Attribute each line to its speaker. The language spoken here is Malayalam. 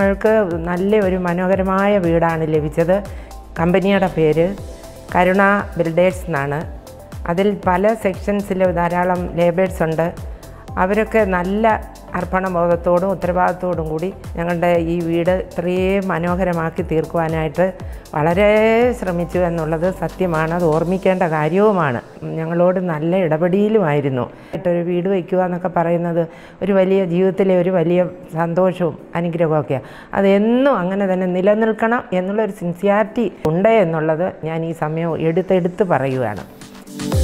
Speaker 1: ഞങ്ങൾക്ക് നല്ല ഒരു മനോഹരമായ വീടാണ് ലഭിച്ചത് കമ്പനിയുടെ പേര് കരുണ ബിൽഡേഴ്സ് എന്നാണ് അതിൽ പല സെക്ഷൻസിൽ ധാരാളം ലേബേഴ്സ് ഉണ്ട് അവരൊക്കെ നല്ല അർപ്പണബോധത്തോടും ഉത്തരവാദിത്തോടും കൂടി ഞങ്ങളുടെ ഈ വീട് ഇത്രയും മനോഹരമാക്കി തീർക്കുവാനായിട്ട് വളരെ ശ്രമിച്ചു എന്നുള്ളത് സത്യമാണ് അത് ഓർമ്മിക്കേണ്ട കാര്യവുമാണ് ഞങ്ങളോട് നല്ല ഇടപെടലുമായിരുന്നു ഒരു വീട് വയ്ക്കുക എന്നൊക്കെ പറയുന്നത് ഒരു വലിയ ജീവിതത്തിലെ ഒരു വലിയ സന്തോഷവും അനുഗ്രഹമൊക്കെയാണ് അത് എന്നും അങ്ങനെ തന്നെ നിലനിൽക്കണം എന്നുള്ളൊരു സിൻസിയാരിറ്റി ഉണ്ട് എന്നുള്ളത് ഞാൻ ഈ സമയം എടുത്തെടുത്ത് പറയുകയാണ്